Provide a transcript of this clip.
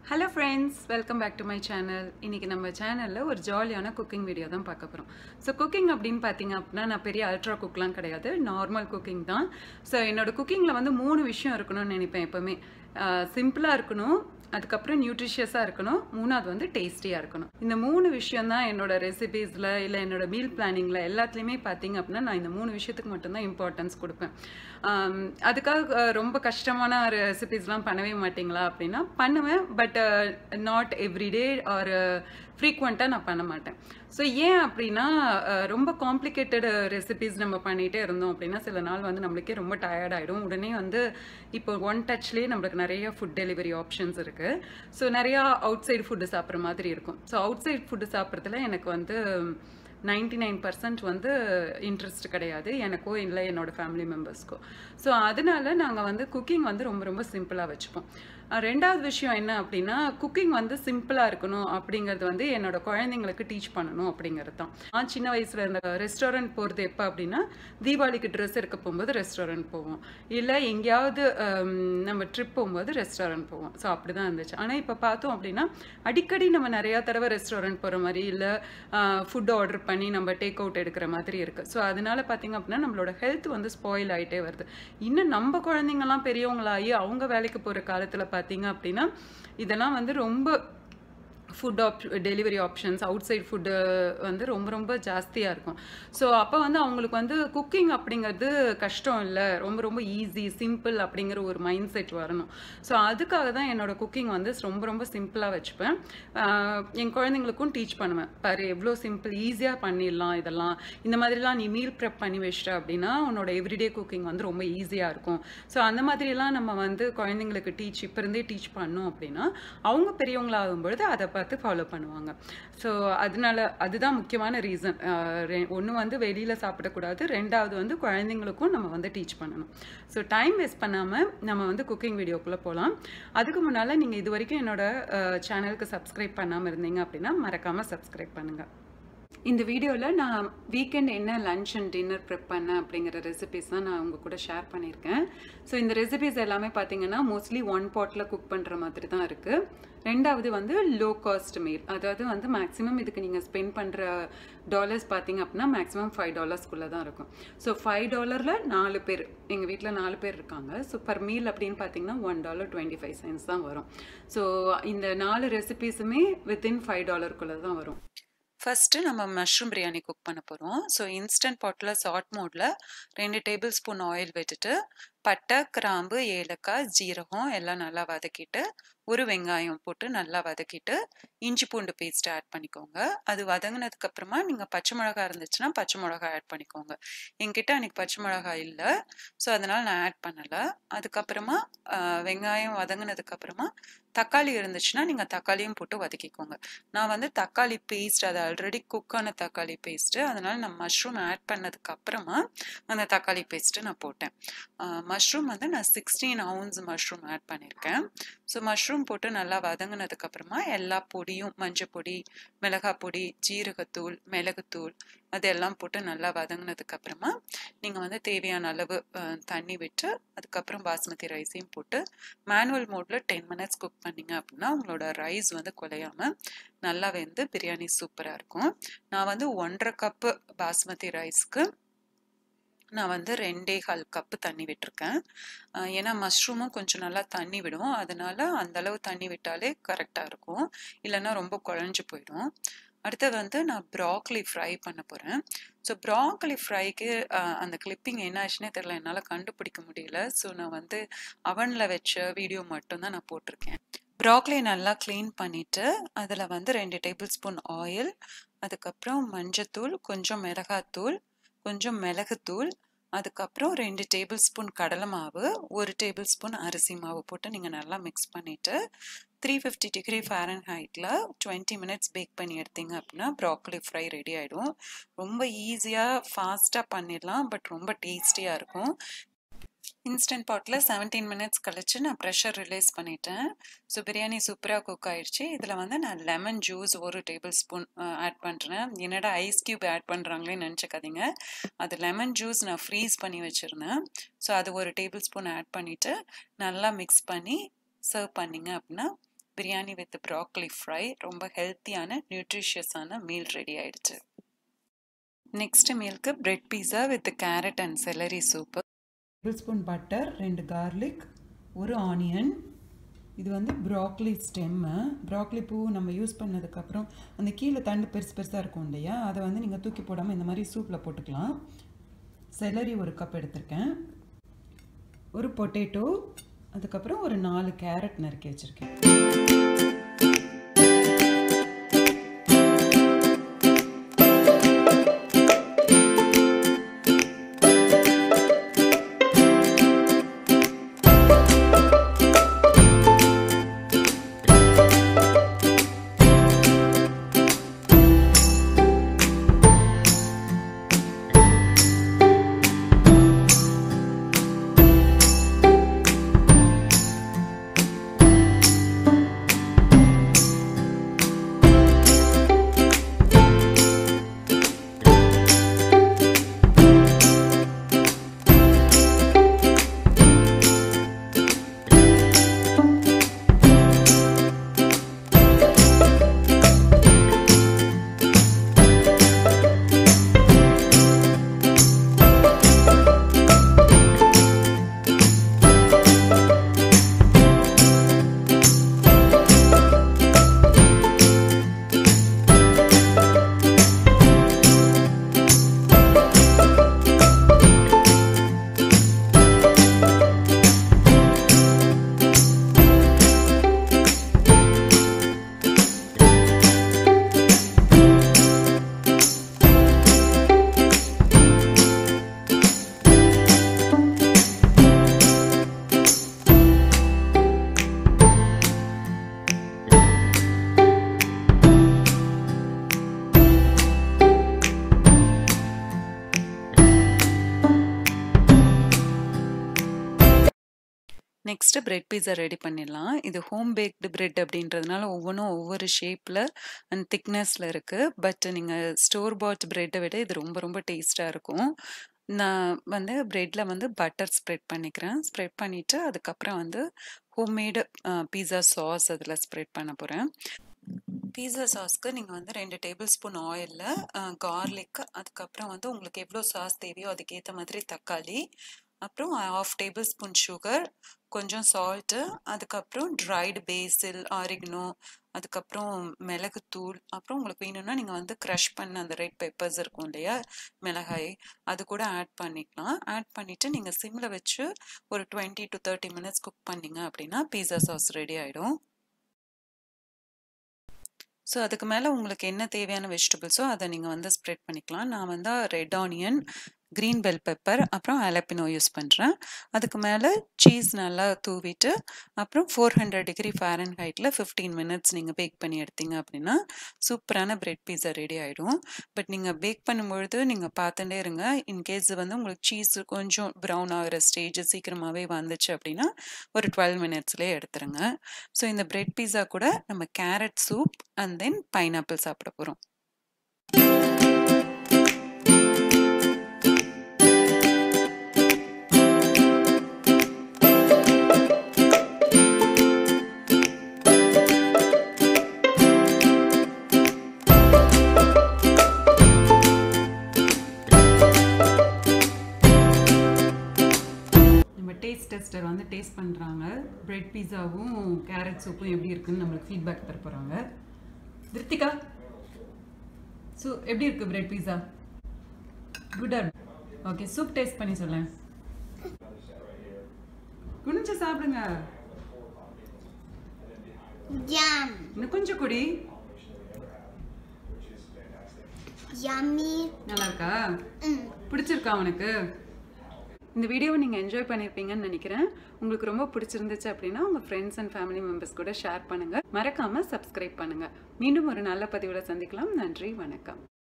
Hello friends welcome back to my channel இன்னைக்கு நம்ம சேனலில் ஒரு ஜாலியான குக்கிங் வீடியோ தான் பார்க்க போகிறோம் ஸோ குக்கிங் அப்படின்னு பார்த்தீங்க அப்படின்னா நான் பெரிய அல்ட்ரா குக்லாம் கிடையாது நார்மல் குக்கிங் தான் ஸோ என்னோட குக்கிங்கில் வந்து மூணு விஷயம் இருக்கணும்னு நினைப்பேன் எப்போவுமே சிம்பிளாக இருக்கணும் அதுக்கப்புறம் நியூட்ரிஷியஸாக இருக்கணும் மூணாவது வந்து டேஸ்டியாக இருக்கணும் இந்த மூணு விஷயம் தான் என்னோட ரெசிபீஸில் இல்லை என்னோட மீல் பிளானிங்கில் எல்லாத்துலேயுமே பார்த்தீங்க அப்படின்னா நான் இந்த மூணு விஷயத்துக்கு மட்டும்தான் இம்பார்ட்டன்ஸ் கொடுப்பேன் ஆம், அதுக்காக அஹ், ரொம்ப கஷ்டமான ரெசிபீஸ்லாம் பண்ணவே மாட்டீங்களா அப்படின்னா பண்ணுவேன் பட் நாட் எவ்ரிடே ஆர் ஃப்ரீக்வெண்ட்டாக நான் பண்ண மாட்டேன் ஸோ ஏன் அப்படின்னா அஹ், ரொம்ப காம்ப்ளிகேட்டட் ரெசிபீஸ் நம்ம பண்ணிகிட்டே இருந்தோம் அப்படின்னா சில நாள் வந்து நம்மளுக்கே ரொம்ப டயர்ட் ஆகிடும் உடனே வந்து இப்போ ஒன் டச்லேயே நம்மளுக்கு நிறைய ஃபுட் டெலிவரி ஆப்ஷன்ஸ் இருக்குது ஸோ நிறையா அவுட் சைடு ஃபுட்டு சாப்பிட்ற மாதிரி இருக்கும் ஸோ அவுட் சைடு ஃபுட்டு சாப்பிட்றதுல எனக்கு வந்து நைன்டி நைன் பர்சன்ட் வந்து இன்ட்ரெஸ்ட் கிடையாது எனக்கோ இல்லை என்னோட ஃபேமிலி மெம்பர்ஸ்க்கோ ஸோ அதனால நாங்கள் வந்து குக்கிங் வந்து ரொம்ப ரொம்ப சிம்பிளாக வச்சுப்போம் அஹ் ரெண்டாவது விஷயம் என்ன அப்படின்னா குக்கிங் வந்து சிம்பிளாக இருக்கணும் அப்படிங்கிறது வந்து என்னோட குழந்தைங்களுக்கு டீச் பண்ணணும் அப்படிங்கிறது தான் நான் சின்ன வயசில் இந்த ரெஸ்டாரண்ட் போகிறது எப்போ அப்படின்னா தீபாவளிக்கு ட்ரெஸ் எடுக்க போகும்போது ரெஸ்டாரண்ட் போவோம் இல்லை எங்கேயாவது ஹம், நம்ம ட்ரிப் போகும்போது ரெஸ்டாரண்ட் போவோம் ஸோ அப்படி தான் இருந்துச்சு ஆனால் இப்போ பார்த்தோம் அப்படின்னா அடிக்கடி நம்ம நிறையா தடவை ரெஸ்டாரண்ட் போகிற மாதிரி இல்லை ஃபுட் ஆர்டர் பண்ணி நம்ம டேக் அவுட் எடுக்கிற மாதிரி இருக்குது ஸோ அதனால பார்த்தீங்க அப்படின்னா நம்மளோட ஹெல்த் வந்து ஸ்பாயில் ஆகிட்டே வருது இன்னும் நம்ம குழந்தைங்கலாம் பெரியவங்களாகி அவங்க வேலைக்கு போகிற காலத்தில் பார்த்தீங்க அப்படின்னா இதெல்லாம் வந்து ரொம்ப food app delivery options outside food வந்து ரொம்ப ரொம்ப ஜாஸ்தியாக இருக்கும் ஸோ அப்போ வந்து அவங்களுக்கு வந்து குக்கிங் அப்படிங்கிறது கஷ்டம் இல்லை ரொம்ப ரொம்ப ஈஸி சிம்பிள் அப்படிங்கிற ஒரு மைண்ட் செட் வரணும் ஸோ அதுக்காக தான் என்னோட குக்கிங் வந்து ரொம்ப ரொம்ப சிம்பிளாக வச்சுப்பேன் ஆஹ் என் குழந்தைங்களுக்கும் டீச் பண்ணுவேன் பாரு எவ்வளோ சிம்பிள் ஈஸியாக பண்ணிடலாம் இதெல்லாம் இந்த மாதிரிலாம் நீ மீல் ப்ரெப் பண்ணி வச்சிட்ட அப்படின்னா உன்னோட எவ்ரிடே குக்கிங் வந்து ரொம்ப ஈஸியாக இருக்கும் ஸோ அந்த மாதிரிலாம் நம்ம வந்து குழந்தைங்களுக்கு டீச் இப்போ இருந்தே டீச் பண்ணோம் அப்படின்னா அவங்க பெரியவங்களாகும் பொழுது அதை பார்த்து ஃபாலோ பண்ணுவாங்க ஸோ அதனால அதுதான் முக்கியமான ரீசன் ஒன்று வந்து வெளியில் சாப்பிடக்கூடாது ரெண்டாவது வந்து குழந்தைங்களுக்கும் நம்ம வந்து டீச் பண்ணணும் ஸோ டைம் வேஸ்ட் பண்ணாமல் நம்ம வந்து குக்கிங் வீடியோக்குள்ளே போகலாம் அதுக்கு முன்னால் நீங்கள் இது வரைக்கும் என்னோட சேனலுக்கு சப்ஸ்கிரைப் பண்ணாமல் இருந்தீங்க அப்படின்னா மறக்காமல் சப்ஸ்கிரைப் பண்ணுங்கள் இந்த வீடியோவில் நான் வீக்கெண்ட் என்ன லஞ்ச் அண்ட் டின்னர் ப்ரிப் பண்ணேன் அப்படிங்கிற ரெசிபிஸ் தான் நான் உங்கள் கூட ஷேர் பண்ணியிருக்கேன் ஸோ இந்த ரெசிபிஸ் எல்லாமே பார்த்தீங்கன்னா மோஸ்ட்லி ஒன் பாட்டில் குக் பண்ணுற மாதிரி தான் இருக்குது ரெண்டாவது வந்து லோ காஸ்ட் மீல் அதாவது வந்து மேக்ஸிமம் இதுக்கு நீங்கள் ஸ்பெண்ட் பண்ணுற டாலர்ஸ் பார்த்தீங்க அப்படின்னா மேக்ஸிமம் ஃபைவ் டாலர்ஸ்க்குள்ளே தான் இருக்கும் ஸோ ஃபைவ் டாலரில் நாலு பேர் எங்கள் வீட்டில் நாலு பேர் இருக்காங்க ஸோ பர் மீல் அப்படின்னு பார்த்தீங்கன்னா one dollar twenty five cents தான் வரும் ஸோ இந்த நாலு ரெசிபீஸுமே வித்தின் ஃபைவ் டாலருக்குள்ளே தான் வரும் ஃபஸ்ட்டு நம்ம மஷ்ரூம் பிரியாணி குக் பண்ண போகிறோம் ஸோ இன்ஸ்டன்ட் பாட்டில் சாட் மோடில் ரெண்டு டேபிள் ஸ்பூன் ஆயில் விட்டுட்டு பட்டை கிராம்பு ஏலக்காய் ஜீரகம் எல்லாம் நல்லா வதக்கிட்டு ஒரு வெங்காயம் போட்டு நல்லா வதக்கிட்டு இஞ்சி பூண்டு பேஸ்ட் ஆட் பண்ணிக்கோங்க அது வதங்கினதுக்கு அப்புறமா நீங்கள் பச்சை மிளகா இருந்துச்சுன்னா பச்சை மிளகா ஆட் பண்ணிக்கோங்க என்கிட்ட அன்றைக்கி பச்சை மிளகா இல்லை ஸோ அதனால் நான் ஆட் பண்ணலை அதுக்கப்புறமா ஆஹ், வெங்காயம் வதங்கினதுக்கு அப்புறமா தக்காளி இருந்துச்சுன்னா நீங்கள் தக்காளியும் போட்டு வதக்கிக்கோங்க நான் வந்து தக்காளி பேஸ்ட் அது ஆல்ரெடி குக்கான தக்காளி பேஸ்ட்டு அதனால் நான் மஷ்ரூம் ஆட் பண்ணதுக்கு அப்புறமா அந்த தக்காளி பேஸ்ட்டு நான் போட்டேன் மஷ்ரூம் வந்து நான் சிக்ஸ்டீன் அவுன்ஸ் மஷ்ரூம் ஆட் பண்ணியிருக்கேன் ஸோ மஷ்ரூம் போட்டு நல்லா வதங்கினதுக்கு அப்புறமா எல்லா பொடியும் மஞ்சள் பொடி மிளகாய் பொடி ஜீரகத்தூள் மிளகுத்தூள் அதெல்லாம் போட்டு நல்லா வதங்கினதுக்கு அப்புறமா நீங்கள் வந்து தேவையான அளவு அஹ், தண்ணி விட்டு அதுக்கப்புறம் பாஸ்மதி ரைஸையும் போட்டு மேனுவல் மோடில் டென் மினிட்ஸ் குக் பண்ணீங்க அப்படின்னா உங்களோட ரைஸ் வந்து குலையாம நல்லா வெந்து பிரியாணி சூப்பராக இருக்கும் நான் வந்து ஒன்றரை கப்பு பாஸ்மதி ரைஸ்க்கு நான் வந்து ரெண்டே கால் கப்பு தண்ணி விட்டிருக்கேன் அஹ் ஏன்னா மஷ்ரூமும் கொஞ்சம் நல்லா தண்ணி விடும் அதனால அந்த அளவு தண்ணி விட்டாலே கரெக்டாக இருக்கும் இல்லைன்னா ரொம்ப குழஞ்சு போயிடும் அடுத்தது வந்து நான் ப்ராக்லி ஃப்ரை பண்ண போகிறேன் ஸோ ப்ராக்லி ஃப்ரைக்கு அந்த கிளிப்பிங் என்ன ஆச்சுன்னே தெரில என்னால் கண்டுபிடிக்க முடியல ஸோ நான் வந்து அவனில் வச்ச வீடியோ மட்டும்தான் நான் போட்டிருக்கேன் ப்ராக்லி நல்லா க்ளீன் பண்ணிவிட்டு அதில் வந்து ரெண்டு டேபிள் ஸ்பூன் ஆயில் அதுக்கப்புறம் மஞ்சத்தூள் கொஞ்சம் மிளகாத்தூள் கொஞ்சம் மிளகுத்தூள் அதுக்கப்புறம் ரெண்டு டேபிள் ஸ்பூன் கடலை மாவு ஒரு டேபிள் ஸ்பூன் அரிசி மாவு போட்டு நீங்கள் நல்லா மிக்ஸ் பண்ணிவிட்டு த்ரீ ஃபிஃப்டி டிகிரி ஃபேரன் ஹைட்டில் டுவெண்ட்டி மினிட்ஸ் பேக் பண்ணி எடுத்தீங்க அப்படின்னா ப்ராக்கலி ஃப்ரை ரெடி ஆகிடும் ரொம்ப ஈஸியாக ஃபாஸ்ட்டாக பண்ணிடலாம் பட் ரொம்ப டேஸ்டியாக இருக்கும் இன்ஸ்டன்ட் பாட்டில் செவன்டீன் மினிட்ஸ் கழிச்சு நான் ப்ரெஷர் ரிலீஸ் பண்ணிட்டேன் ஸோ பிரியாணி சூப்பராக குக் ஆயிடுச்சு இதில் வந்து நான் லெமன் ஜூஸ் ஒரு டேபிள் ஸ்பூன் ஆட் பண்ணுறேன் என்னடா ஐஸ் கியூப் ஆட் பண்ணுறாங்களேன்னு நினச்சிக்காதீங்க அது லெமன் ஜூஸ் நான் ஃப்ரீஸ் பண்ணி வச்சுருந்தேன் ஸோ அது ஒரு டேபிள் ஸ்பூன் ஆட் பண்ணிவிட்டு நல்லா மிக்ஸ் பண்ணி சர்வ் பண்ணிங்க அப்படின்னா பிரியாணி வித் ப்ராக்லி ஃப்ரை ரொம்ப ஹெல்த்தியான நியூட்ரிஷியஸான மீல் ரெடி ஆயிடுச்சு நெக்ஸ்ட் மீலுக்கு bread pizza with carrot and celery soup tablespoon butter ரெண்டு கார்லிக் ஒரு ஆனியன் இது வந்து ப்ராக்லி ஸ்டெம்மு ப்ராக்லி பூ நம்ம யூஸ் பண்ணதுக்கப்புறம் அந்த கீழே தண்டு பெருசு பெருசாக இருக்கும் இல்லையா அதை வந்து நீங்கள் தூக்கி போடாமல் இந்த மாதிரி சூப்பில் போட்டுக்கலாம் செலரி ஒரு கப் எடுத்திருக்கேன் ஒரு பொட்டேட்டோ அதுக்கப்புறம் ஒரு நாலு கேரட் நறுக்கி வச்சுருக்கேன் நெக்ஸ்ட்டு பிரெட் பீஸா ரெடி பண்ணிடலாம் இது ஹோம் பேக்டு பிரெட் அப்படின்றதுனால ஒவ்வொன்றும் ஒவ்வொரு ஷேப்பில் அண்ட் திக்னஸில் இருக்குது பட் நீங்கள் ஸ்டோர் பாட் பிரெட்டை விட இது ரொம்ப ரொம்ப டேஸ்ட்டாக இருக்கும் நான் வந்து ப்ரெட்டில் வந்து பட்டர் ஸ்ப்ரெட் பண்ணிக்கிறேன் ஸ்ப்ரெட் பண்ணிவிட்டு அதுக்கப்புறம் வந்து ஹோம்மேடு பீஸா சாஸ் அதில் ஸ்ப்ரெட் பண்ண போகிறேன் பீஸா சாஸ்க்கு நீங்கள் வந்து ரெண்டு டேபிள் ஸ்பூன் ஆயிலில் கார்லிக் அதுக்கப்புறம் வந்து உங்களுக்கு எவ்வளோ சாஸ் தேவையோ அதுக்கேற்ற மாதிரி தக்காளி அப்புறம் ஆஃப் டேபிள் ஸ்பூன் சுகர் கொஞ்சம் சால்ட்டு அதுக்கப்புறம் ட்ரைடு பேசில் ஆரிகனோ அதுக்கப்புறம் மிளகுத்தூள் அப்புறம் உங்களுக்கு வேணும்னா நீங்கள் வந்து க்ரஷ் பண்ண அந்த ரெட் பெப்பர்ஸ் இருக்கும் இல்லையா மிளகாய் அது கூட ஆட் பண்ணிக்கலாம் ஆட் பண்ணிவிட்டு நீங்கள் சிம்மில் வச்சு ஒரு twenty to thirty minutes cook பண்ணிங்க அப்படின்னா பீஸா சாஸ் ரெடி ஆகிடும் ஸோ அதுக்கு மேலே உங்களுக்கு என்ன தேவையான வெஜிடபிள்ஸோ அதை நீங்கள் வந்து ஸ்ப்ரெட் பண்ணிக்கலாம் நான் வந்து red onion green bell pepper அப்புறம் அலப்பினோ யூஸ் பண்ணுறேன் அதுக்கு மேலே சீஸ் நல்லா தூவிட்டு அப்புறம் ஃபோர் ஹண்ட்ரட் டிகிரி ஃபேரன் ஹைட்டில் ஃபிஃப்டீன் மினிட்ஸ் நீங்கள் பேக் பண்ணி எடுத்தீங்க அப்படின்னா சூப்பரான பிரெட் பீஸா ரெடி ஆகிடும் பட் நீங்கள் பேக் பண்ணும்பொழுது நீங்கள் பார்த்துட்டே இருங்க இன்கேஸ் வந்து உங்களுக்கு சீஸ் கொஞ்சம் ப்ரௌன் ஆகிற ஸ்டேஜ் சீக்கிரமாகவே வந்துச்சு அப்படின்னா ஒரு டுவெல் மினிட்ஸ்லேயே எடுத்துருங்க ஸோ இந்த பிரெட் பீஸா கூட நம்ம carrot soup and then pineapple சாப்பிட போகிறோம் நம்ம டேஸ்ட் டெஸ்டர் வந்து டேஸ்ட் பண்ணுறாங்க பிரெட் பீஸாவும் கேரட் சூப்பும் எப்படி இருக்குன்னு நம்மளுக்கு ஃபீட்பேக் தர போகிறாங்க திருத்திகா ஸோ எப்படி இருக்கு bread pizza good okay soup taste பண்ணி சொல்லேன் குனிஞ்சு சாப்பிடுங்க Yum. இன்னும் கொஞ்சம் குடி Yummy. நல்லா இருக்கா Mm. பிடிச்சிருக்கா உனக்கு இந்த வீடியோவை நீங்கள் என்ஜாய் பண்ணியிருப்பீங்கன்னு நினைக்கிறேன் உங்களுக்கு ரொம்ப பிடிச்சிருந்துச்சு அப்படின்னா உங்கள் ஃப்ரெண்ட்ஸ் அண்ட் ஃபேமிலி மெம்பர்ஸ் கூட ஷேர் பண்ணுங்கள் மறக்காமல் சப்ஸ்கிரைப் பண்ணுங்கள் மீண்டும் ஒரு நல்ல பதிவில் சந்திக்கலாம் நன்றி வணக்கம்